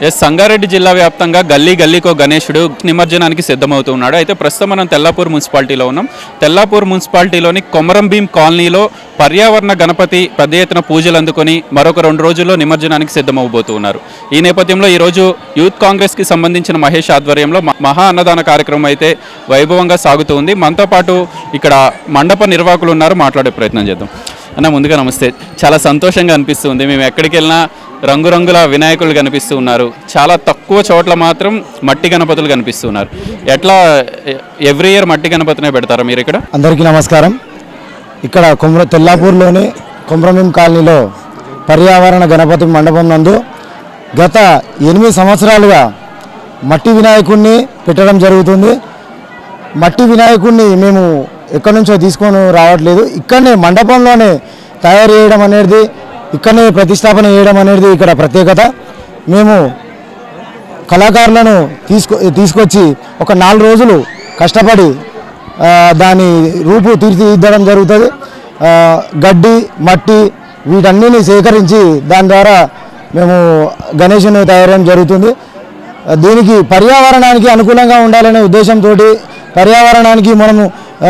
yes Sangareddy జిల్లా వ్యాప్తంగా గల్లీ గల్లీకో గణేశుడు నిమజ్జనానికి సిద్ధమవుతున్నాడు అయితే ప్రస్తుతం మనం తెల్లాపూర్ మున్సిపాలిటీలో ఉన్నాం తెల్లాపూర్ మున్సిపాలిటీలోని కొమరం భీం కాలనీలో పర్యావరణ గణపతి పెద్ద ఎత్తున పూజలు అందుకొని మరొక రెండు రోజుల్లో నిమజ్జనానికి సిద్ధమవబోతున్నారు ఈ నేపథ్యంలో ఈరోజు యూత్ కాంగ్రెస్కి సంబంధించిన మహేష్ ఆధ్వర్యంలో మ- మహా అన్నదాన కార్యక్రమం అయితే వైభవంగా సాగుతూ ఉంది మనతో పాటు ఇక్కడ మండప నిర్వాహకులు ఉన్నారు మాట్లాడే ప్రయత్నం చేద్దాం అన్న ముందుగా నమస్తే చాలా సంతోషంగా అనిపిస్తుంది మేము ఎక్కడికి వెళ్ళినా రంగురంగుల వినాయకులు కనిపిస్తూ ఉన్నారు చాలా తక్కువ చోట్ల మాత్రం మట్టి గణపతులు కనిపిస్తూ ఉన్నారు ఎట్లా ఎవ్రీ ఇయర్ మట్టి గణపతినే పెడతారా మీరు ఇక్కడ అందరికీ నమస్కారం ఇక్కడ కుమ్ర తెల్లాపూర్లోని కుమ్రమీం కాలనీలో పర్యావరణ గణపతి మండపం నందు గత ఎనిమిది సంవత్సరాలుగా మట్టి వినాయకుడిని పెట్టడం జరుగుతుంది మట్టి వినాయకుడిని మేము ఎక్కడి నుంచో తీసుకొని రావట్లేదు ఇక్కడనే మండపంలోనే తయారు చేయడం అనేది ఇక్కడనే ప్రతిష్టాపన చేయడం అనేది ఇక్కడ ప్రత్యేకత మేము కళాకారులను తీసుకొ తీసుకొచ్చి ఒక నాలుగు రోజులు కష్టపడి ఆ, దాని రూపు తీర్చిదిద్దడం జరుగుతుంది ఆ, గడ్డి మట్టి వీటన్నిటిని సేకరించి దాని ద్వారా మేము గణేషుని తయారు చేయడం జరుగుతుంది ఆ, దీనికి పర్యావరణానికి అనుకూలంగా ఉండాలనే ఉద్దేశంతో పర్యావరణానికి మనము ఆ,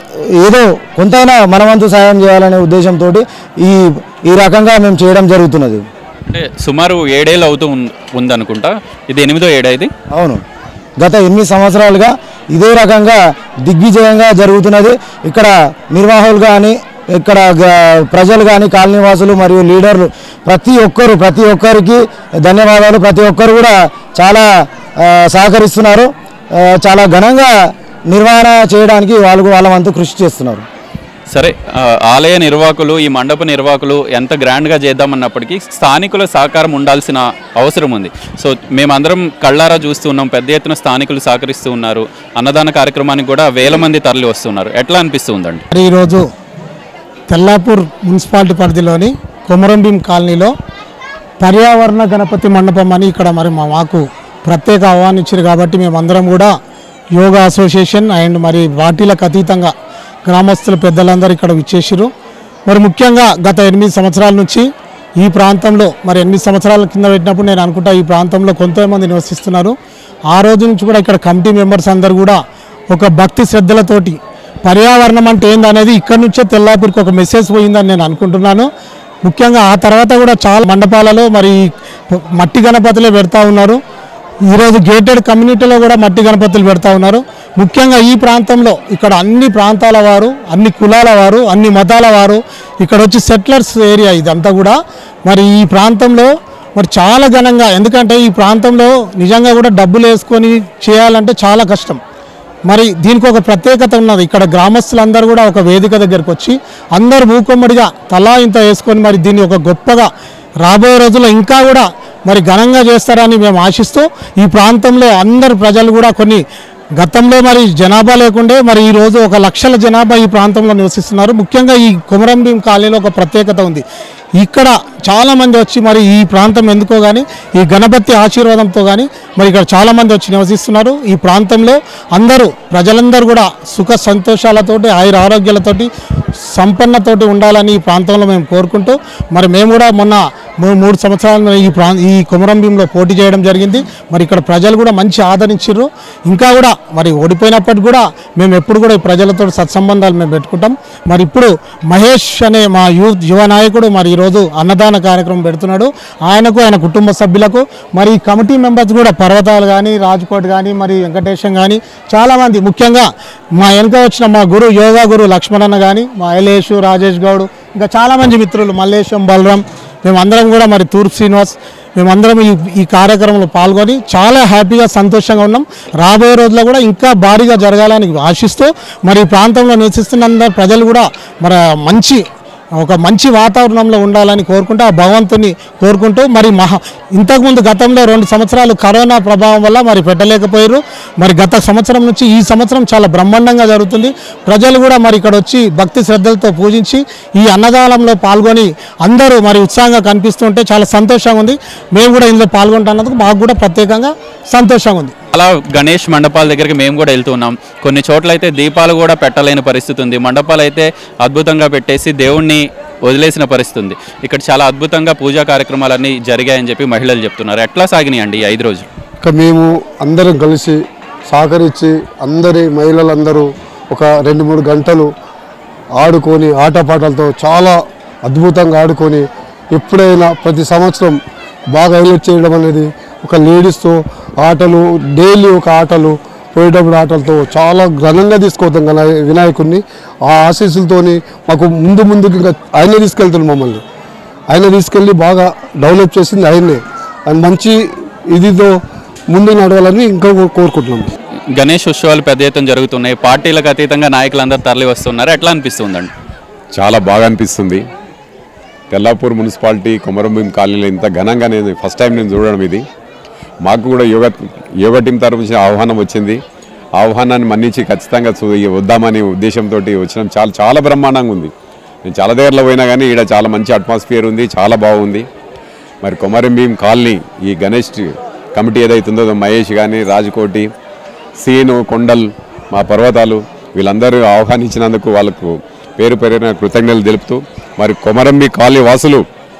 ఏదో కొంతైనా మనవంతు సాయం చేయాలనే ఉద్దేశంతో ఈ ఈ రకంగా మేము చేయడం జరుగుతున్నది అంటే సుమారు ఏడేళ్ళు అవుతూ ఉం- ఉందనుకుంటా ఇది ఎనిమిదో ఏడా ఇది అవును గత ఎనిమిది సంవత్సరాలుగా ఇదే రకంగా దిగ్విజయంగా జరుగుతున్నది ఇక్కడ నిర్వాహకులు కానీ ఇక్కడ గ- ప్రజలు కానీ కాలనీవాసులు మరియు లీడర్లు ప్రతి ఒక్కరు ప్రతి ఒక్కరికి ధన్యవాదాలు ప్రతి ఒక్కరు కూడా చాలా ఆ, సహకరిస్తున్నారు ఆ, చాలా ఘనంగా నిర్వహణ చేయడానికి వాళ్ళు వాళ్ళ వంతు కృషి చేస్తున్నారు సరే ఆ, ఆలయ నిర్వాహకులు ఈ మండప నిర్వాహకులు ఎంత గ్రాండ్గా చేద్దామన్నప్పటికీ స్థానికుల సహకారం ఉండాల్సిన అవసరం ఉంది సో మేమందరం కళ్ళారా చూస్తున్నాం పెద్ద ఎత్తున స్థానికులు సహకరిస్తూ ఉన్నారు అన్నదాన కార్యక్రమానికి కూడా వేల మంది తరలి వస్తున్నారు ఎట్లా అనిపిస్తుందండి మరి ఈరోజు తెల్లాపూర్ మున్సిపాలిటీ పరిధిలోని కొమరంభీం కాలనీలో పర్యావరణ గణపతి మండపం అని ఇక్కడ మరి మా మాకు ప్రత్యేక ఆహ్వానించారు కాబట్టి మేమందరం కూడా యోగా అసోసియేషన్ అండ్ మరి వాటిలకు అతీతంగా గ్రామస్తుల పెద్దలందరూ ఇక్కడ విచ్చేసారు మరి ముఖ్యంగా గత ఎనిమిది సంవత్సరాల నుంచి ఈ ప్రాంతంలో మరి ఎనిమిది సంవత్సరాల కింద పెట్టినప్పుడు నేను అనుకుంటా ఈ ప్రాంతంలో కొంతమంది నివసిస్తున్నారు ఆ రోజు నుంచి కూడా ఇక్కడ కమిటీ మెంబర్స్ అందరు కూడా ఒక భక్తి శ్రద్ధలతోటి పర్యావరణం అంటే ఏందనేది ఇక్కడ నుంచే తెల్లాపూర్కి ఒక మెసేజ్ పోయిందని నేను అనుకుంటున్నాను ముఖ్యంగా ఆ తర్వాత కూడా చాలా మండపాలలో మరి మట్టి గణపతులే పెడతా ఉన్నారు ఈరోజు గేటెడ్ కమ్యూనిటీలో కూడా మట్టి గణపతులు పెడతా ఉన్నారు ముఖ్యంగా ఈ ప్రాంతంలో ఇక్కడ అన్ని ప్రాంతాల వారు అన్ని కులాల వారు అన్ని మతాల వారు ఇక్కడ వచ్చి సెటిలర్స్ ఏరియా ఇదంతా కూడా మరి ఈ ప్రాంతంలో మరి చాలా ఘనంగా ఎందుకంటే ఈ ప్రాంతంలో నిజంగా కూడా డబ్బులు వేసుకొని చేయాలంటే చాలా కష్టం మరి దీనికి ఒక ప్రత్యేకత ఉన్నది ఇక్కడ గ్రామస్తులందరూ కూడా ఒక వేదిక దగ్గరకు వచ్చి అందరూ మూకుమ్మడిగా తలా ఇంత వేసుకొని మరి దీన్ని ఒక గొప్పగా రాబోయే రోజుల్లో ఇంకా కూడా మరి ఘనంగా చేస్తారని మేము ఆశిస్తూ ఈ ప్రాంతంలో అందరు ప్రజలు కూడా కొన్ని గతంలో మరి జనాభా లేకుండే మరి ఈ రోజు ఒక లక్షల జనాభా ఈ ప్రాంతంలో నివసిస్తున్నారు ముఖ్యంగా ఈ కుమరంభీం కాలనీలో ఒక ప్రత్యేకత ఉంది ఇక్కడ చాలా మంది వచ్చి మరి ఈ ప్రాంతం ఎందుకో కానీ ఈ గణపతి ఆశీర్వాదంతో కానీ మరి ఇక్కడ చాలా మంది వచ్చి నివసిస్తున్నారు ఈ ప్రాంతంలో అందరూ ప్రజలందరూ కూడా సుఖ సంతోషాలతోటి ఆయుర ఆరోగ్యాలతోటి సంపన్నతోటి ఉండాలని ఈ ప్రాంతంలో మేము కోరుకుంటూ మరి మేము కూడా మొన్న మూ- మూడు సంవత్సరాలు ఈ ప్రా ఈ కుమరంభీంలో పోటీ చేయడం జరిగింది మరి ఇక్కడ ప్రజలు కూడా మంచి ఆదరించారు ఇంకా కూడా మరి ఓడిపోయినప్పటికీ కూడా మేము ఎప్పుడు కూడా ఈ ప్రజలతో సత్సంబంధాలు మేము పెట్టుకుంటాం మరి ఇప్పుడు మహేష్ అనే మా యూత్ యువ నాయకుడు మరి ఈరోజు అన్నదాన కార్యక్రమం పెడుతున్నాడు ఆయనకు ఆయన కుటుంబ సభ్యులకు మరి ఈ కమిటీ మెంబర్స్ కూడా పర్వతాలు కానీ రాజ్కోట్ కానీ మరి వెంకటేశం కానీ చాలామంది ముఖ్యంగా మా వెనక వచ్చిన మా గురు యోగా గురు లక్ష్మణన్న కానీ మా ఐలేషు రాజేష్ గౌడ్ ఇంకా చాలామంది మిత్రులు మల్లేశం బలరాం మేమందరం కూడా మరి తూర్పు శ్రీనివాస్ మేమందరం ఈ ఈ కార్యక్రమంలో పాల్గొని చాలా హ్యాపీగా సంతోషంగా ఉన్నాం రాబోయే రోజుల్లో కూడా ఇంకా భారీగా జరగాలని ఆశిస్తూ మరి ఈ ప్రాంతంలో నివసిస్తున్న అందరు ప్రజలు కూడా మరి మంచి ఒక మంచి వాతావరణంలో ఉండాలని కోరుకుంటూ ఆ భగవంతుని కోరుకుంటూ మరి మహా ఇంతకుముందు గతంలో రెండు సంవత్సరాలు కరోనా ప్రభావం వల్ల మరి పెట్టలేకపోయారు మరి గత సంవత్సరం నుంచి ఈ సంవత్సరం చాలా బ్రహ్మాండంగా జరుగుతుంది ప్రజలు కూడా మరి ఇక్కడ వచ్చి భక్తి శ్రద్ధలతో పూజించి ఈ అన్నదానంలో పాల్గొని అందరూ మరి ఉత్సాహంగా కనిపిస్తుంటే చాలా సంతోషంగా ఉంది మేము కూడా ఇందులో పాల్గొంటున్నందుకు మాకు కూడా ప్రత్యేకంగా సంతోషంగా ఉంది అలా గణేష్ మండపాల దగ్గరికి మేము కూడా వెళ్తున్నాం కొన్ని చోట్ల అయితే దీపాలు కూడా పెట్టలేని పరిస్థితి ఉంది మండపాలు అయితే అద్భుతంగా పెట్టేసి దేవుణ్ణి వదిలేసిన పరిస్థితి ఉంది ఇక్కడ చాలా అద్భుతంగా పూజా కార్యక్రమాలన్నీ జరిగాయని చెప్పి మహిళలు చెప్తున్నారు ఎట్లా సాగినాయండి ఈ ఐదు రోజులు ఇక మేము అందరం కలిసి సహకరించి అందరి మహిళలందరూ ఒక రెండు మూడు గంటలు ఆడుకొని ఆటపాటలతో చాలా అద్భుతంగా ఆడుకొని ఎప్పుడైనా ప్రతి సంవత్సరం బాగా హైలైట్ చేయడం అనేది ఒక లేడీస్తో ఆటలు డైలీ ఒక ఆటలు పోయేటప్పుడు ఆటలతో చాలా ఘనంగా తీసుకోవద్దాం కదా వినాయకుడిని ఆ ఆశీస్సులతోని మాకు ముందు ముందుకు ఇంకా ఆయనే తీసుకెళ్తాడు మమ్మల్ని ఆయన తీసుకెళ్ళి బాగా డెవలప్ చేసింది ఆయనే ఆయన మంచి ఇదితో ముందు నడవాలని ఇంకా కో- కోరుకుంటున్నాం గణేష్ ఉత్సవాలు పెద్ద ఎత్తున జరుగుతున్నాయి పార్టీలకు అతీతంగా నాయకులందరూ తరలి వస్తున్నారు ఎట్లా అనిపిస్తుందండి చాలా బాగా అనిపిస్తుంది తెల్లాపూర్ మున్సిపాలిటీ కొమరంభీం కాలనీలో ఇంత ఘనంగా నేను ఫస్ట్ టైం నేను చూడడం ఇది మాకు కూడా యోగా యోగా టీం తరఫు నుంచి ఆహ్వానం వచ్చింది ఆహ్వానాన్ని మన్నించి ఖచ్చితంగా చూ- వద్దామనే ఉద్దేశంతో వచ్చినాం చాలా చాలా బ్రహ్మాండంగా ఉంది నేను చాలా దగ్గరలో పోయినా కానీ ఇక్కడ చాలా మంచి అట్మాస్ఫియర్ ఉంది చాలా బాగుంది మరి కొమరంభీం కాలనీ ఈ గణేష్ కమిటీ ఏదైతుందో మహేష్ కానీ రాజకోటి సీను కొండల్ మా పర్వతాలు వీళ్ళందరూ ఆహ్వానించినందుకు వాళ్ళకు పేరు పేరున కృతజ్ఞతలు తెలుపుతూ మరి కొమరంబి కాలనీ వాసులు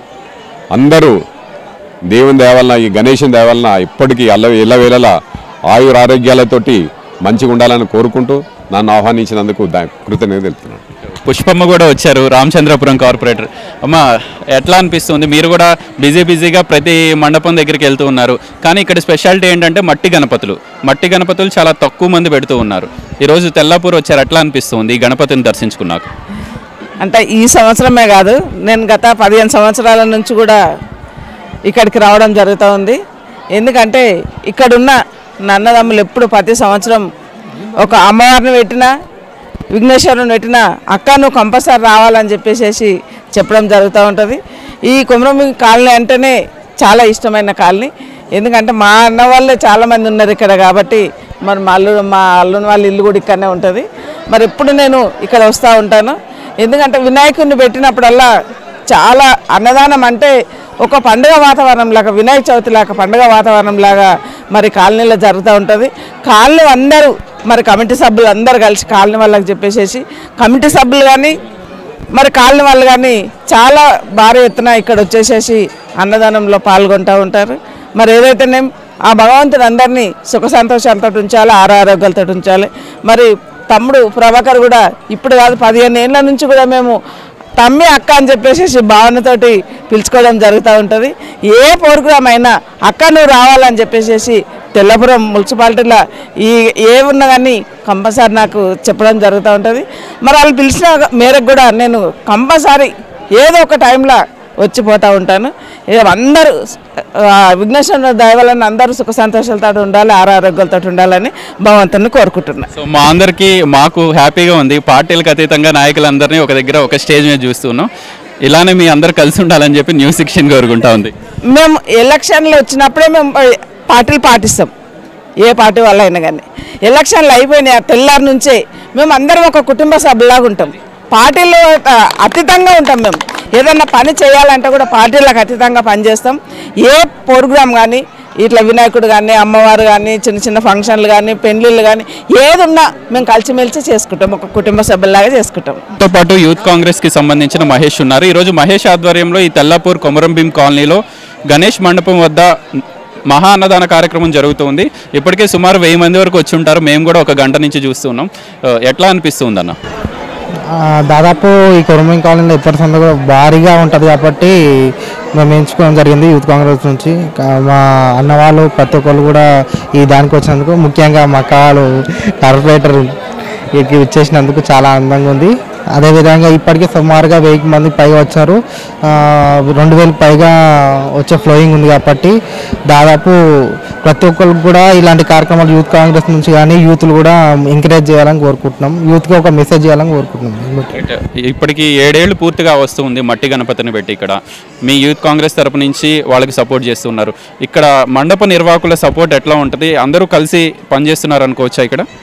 అందరూ దేవుని దేవలన ఈ గణేషన్ దేవలన ఇప్పటికీ అల్ల ఎల్లవేళలా ఆయుర ఆరోగ్యాలతోటి మంచిగా ఉండాలని కోరుకుంటూ నన్ను ఆహ్వానించినందుకు దా- కృతజ్ఞతలు తెలుపుతున్నాను పుష్పమ్మ కూడా వచ్చారు రామచంద్రపురం కార్పొరేటర్ అమ్మ ఎట్లా అనిపిస్తుంది మీరు కూడా బిజీ బిజీగా ప్రతి మండపం దగ్గరికి వెళ్తూ ఉన్నారు కానీ ఇక్కడ స్పెషాలిటీ ఏంటంటే మట్టి గణపతులు మట్టి గణపతులు చాలా తక్కువ మంది పెడుతూ ఉన్నారు ఈరోజు తెల్లాపూర్ వచ్చారు ఎట్లా అనిపిస్తుంది ఈ గణపతిని దర్శించుకున్నాక అంటే ఈ సంవత్సరమే కాదు నేను గత పదిహేను సంవత్సరాల నుంచి కూడా ఇక్కడికి రావడం జరుగుతూ ఉంది ఎందుకంటే ఇక్కడున్న నన్నదమ్ములు ఎప్పుడు ప్రతి సంవత్సరం ఒక అమ్మవారిని పెట్టినా విఘ్నేశ్వరుని పెట్టినా అక్క నువ్వు కంపల్సరీ రావాలని చెప్పేసి చెప్పడం జరుగుతూ ఉంటుంది ఈ కుమరమి కాలనీ అంటేనే చాలా ఇష్టమైన కాలనీ ఎందుకంటే మా అన్న వాళ్ళే చాలామంది ఉన్నారు ఇక్కడ కాబట్టి మరి మా అల్లు మా అల్లుని వాళ్ళ ఇల్లు కూడా ఇక్కడనే ఉంటుంది మరి ఎప్పుడు నేను ఇక్కడ వస్తూ ఉంటాను ఎందుకంటే వినాయకుడిని పెట్టినప్పుడల్లా చాలా అన్నదానం అంటే ఒక పండుగ వాతావరణం లాగా వినాయక చవితి లాగా పండుగ వాతావరణం లాగా మరి కాలనీలో జరుగుతూ ఉంటుంది కాలనీ అందరూ మరి కమిటీ సభ్యులు అందరూ కలిసి కాలనీ వాళ్ళకి చెప్పేసేసి కమిటీ సభ్యులు కానీ మరి కాలనీ వాళ్ళు కానీ చాలా భారీ ఎత్తున ఇక్కడ వచ్చేసేసి అన్నదానంలో పాల్గొంటూ ఉంటారు మరి ఏదైతేనే ఆ భగవంతుడు అందరినీ సుఖ సంతోషాలతో ఉంచాలి ఆరోగ్యాలతో ఉంచాలి మరి తమ్ముడు ప్రభాకర్ కూడా ఇప్పుడు కాదు పదిహేను ఏళ్ళ నుంచి కూడా మేము తమ్మి అక్క అని చెప్పేసి భావనతోటి పిలుచుకోవడం జరుగుతూ ఉంటుంది ఏ ప్రోగ్రామ్ అయినా అక్క నువ్వు రావాలని చెప్పేసి తెల్లపురం మున్సిపాలిటీలో ఈ ఏ ఉన్నా కానీ కంపల్సరీ నాకు చెప్పడం జరుగుతూ ఉంటుంది మరి వాళ్ళు పిలిచిన మేరకు కూడా నేను కంపల్సరీ ఏదో ఒక టైంలో వచ్చిపోతూ ఉంటాను ఇక అందరూ ఆ, విఘ్నేశ్వర దయవలన అందరూ సుఖ సంతోషాలతో ఉండాలి ఆరోగ్యాలతో ఉండాలని భగవంతుని కోరుకుంటున్నాను సో మా అందరికీ మాకు హ్యాపీగా ఉంది పార్టీలకు అతీతంగా నాయకులందరినీ ఒక దగ్గర ఒక స్టేజ్ మీద చూస్తున్నాం ఇలానే మీ అందరు కలిసి ఉండాలని చెప్పి న్యూస్ సెక్షన్ కోరుకుంటా ఉంది మేము ఎలక్షన్లు వచ్చినప్పుడే మేము పార్టీలు పాటిస్తాం ఏ పార్టీ వల్ల అయినా కానీ ఎలక్షన్లు అయిపోయినాయి ఆ తెల్లారి నుంచే మేము అందరం ఒక కుటుంబ సభ్యులాగా ఉంటాం పార్టీలు ఆ, అతీతంగా ఉంటాం మేము ఏదన్నా పని చేయాలంటే కూడా పార్టీలకు అతీతంగా పనిచేస్తాం ఏ ప్రోగ్రామ్ కానీ ఇట్లా వినాయకుడు కానీ అమ్మవారు కానీ చిన్న చిన్న ఫంక్షన్లు కానీ పెళ్ళిళ్ళు కానీ ఏది ఉన్నా మేము కలిసిమెలిసి చేసుకుంటాం ఒక కుటుంబ సభ్యులాగా చేసుకుంటాం తో పాటు యూత్ కాంగ్రెస్ కి సంబంధించిన మహేష్ ఉన్నారు ఈరోజు మహేష్ ఆధ్వర్యంలో ఈ తెల్లాపూర్ కొమరంభీం కాలనీలో గణేష్ మండపం వద్ద మహా అన్నదాన కార్యక్రమం జరుగుతుంది ఇప్పటికే సుమారు వెయ్యి మంది వరకు వచ్చి ఉంటారు మేము కూడా ఒక గంట నుంచి చూస్తున్నాం ఆ, ఎట్లా అనిపిస్తుంది అన్న ఆ, దాదాపు ఈ కొరమం కాలనీలో ఇప్పటి సంద కూడా భారీగా ఉంటుంది కాబట్టి మేము ఎంచుకోవడం జరిగింది యూత్ కాంగ్రెస్ నుంచి కా- మా అన్న వాళ్ళు ప్రతి ఒక్కరు కూడా ఈ దానికి వచ్చినందుకు ముఖ్యంగా మా కాలు కార్పొరేటర్ వీటికి ఇచ్చేసినందుకు చాలా ఆనందంగా ఉంది అదేవిధంగా ఇప్పటికే సుమారుగా వెయ్యి మంది పైగా వచ్చారు ఆ, రెండు వేలకు పైగా వచ్చే ఫ్లోయింగ్ ఉంది కాబట్టి దాదాపు ప్రతి ఒక్కరికి కూడా ఇలాంటి కార్యక్రమాలు యూత్ కాంగ్రెస్ నుంచి కానీ యూత్లు కూడా ఎంకరేజ్ చేయాలని కోరుకుంటున్నాం యూత్కి ఒక మెసేజ్ చేయాలని కోరుకుంటున్నాం ఇప్పటికి ఏడేళ్లు పూర్తిగా వస్తుంది మట్టి గణపతిని పెట్టి ఇక్కడ మీ యూత్ కాంగ్రెస్ తరపు నుంచి వాళ్ళకి సపోర్ట్ చేస్తున్నారు ఇక్కడ మండప నిర్వాహకుల సపోర్ట్ ఎట్లా ఉంటుంది అందరూ కలిసి పనిచేస్తున్నారు అనుకోవచ్చా ఇక్కడ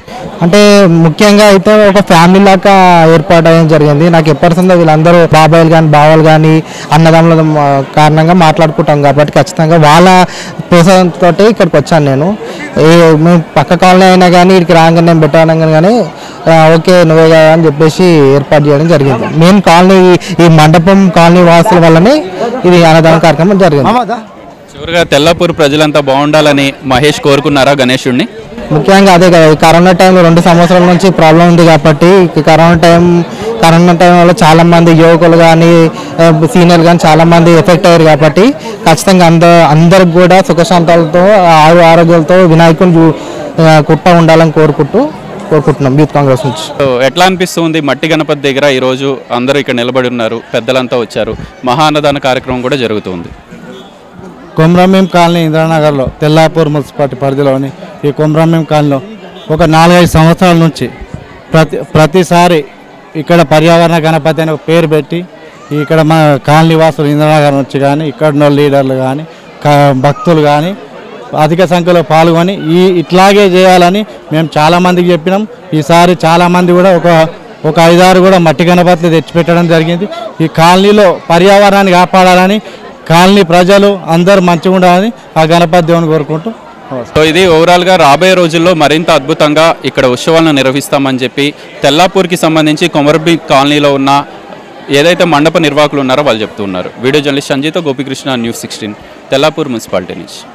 అంటే ముఖ్యంగా అయితే ఒక ఫ్యామిలీ లాగా ఏర్పాటు అయ్యడం జరిగింది నాకు ఎప్పటిసిందో వీళ్ళందరూ బాబాయిలు కానీ బావలు కానీ అన్నదమ్ముల ఆ, కారణంగా మాట్లాడుకుంటాం కాబట్టి ఖచ్చితంగా వాళ్ళ ప్రోత్సాహంతో ఇక్కడికి వచ్చాను నేను ఏ మేము పక్క కాలనీ అయినా కానీ ఇక్కడికి రాగానే నేను పెట్టాను కానీ ఆ, ఓకే నువ్వే కదా అని చెప్పేసి ఏర్పాటు చేయడం జరిగింది మెయిన్ కాలనీ ఈ మండపం కాలనీ వాసుల వల్లనే ఇది అన్నదాన కార్యక్రమం జరిగింది చివరిగా తెల్లాపూర్ ప్రజలంతా బాగుండాలని మహేష్ కోరుకున్నారా గణేశుడిని ముఖ్యంగా అదే కదా ఈ కరోనా టైంలో రెండు సంవత్సరాల నుంచి ప్రాబ్లం ఉంది కాబట్టి ఈ కరోనా టైం కరోనా టైం వల్ల చాలా మంది యువకులు కానీ సీనియర్లు కానీ చాలా మంది ఎఫెక్ట్ అయ్యారు కాబట్టి ఖచ్చితంగా అంద అందరికి కూడా సుఖశాంతాలతో ఆరు ఆరోగ్యాలతో వినాయకుని చూ- ఆ, కుట్ట ఉండాలని కోరుకుంటూ కోరుకుంటున్నాం యూత్ కాంగ్రెస్ నుంచి సో ఎట్లా అనిపిస్తుంది మట్టి గణపతి దగ్గర ఈరోజు అందరూ ఇక్కడ నిలబడి ఉన్నారు పెద్దలంతా వచ్చారు మహా అన్నదాన కార్యక్రమం కూడా జరుగుతుంది కొమ్రమీం కాలనీ ఇంద్రానగర్లో తెల్లాపూర్ మున్సిపాలిటీ పరిధిలోని ఈ కొమ్రమీం కాలనీలో ఒక నాలుగైదు సంవత్సరాల నుంచి ప్రతి ప్రతిసారి ఇక్కడ పర్యావరణ గణపతి అనే ఒక పేరు పెట్టి ఇక్కడ మన కాలనీ వాసులు ఇంద్రానగర్ నుంచి కానీ ఇక్కడ ఉన్న లీడర్లు కానీ కా- భక్తులు కానీ అధిక సంఖ్యలో పాల్గొని ఈ ఇట్లాగే చేయాలని మేము చాలామందికి చెప్పినాం ఈసారి చాలామంది కూడా ఒక ఒక ఐదారు కూడా మట్టి గణపతులు తెచ్చిపెట్టడం జరిగింది ఈ కాలనీలో పర్యావరణాన్ని కాపాడాలని కాలనీ ప్రజలు అందరూ మంచిగా ఉండాలని ఆ గణపతి దేవుని కోరుకుంటూ సో ఇది ఓవరాల్గా రాబోయే రోజుల్లో మరింత అద్భుతంగా ఇక్కడ ఉత్సవాలను నిర్వహిస్తామని చెప్పి తెల్లాపూర్కి సంబంధించి కొమరబి కాలనీలో ఉన్న ఏదైతే మండప నిర్వాహకులు ఉన్నారో వాళ్ళు చెప్తున్నారు వీడియో జర్నలిస్ట్ సంజయ్తో Gopikrishna news sixteen Tellapur municipality నుంచి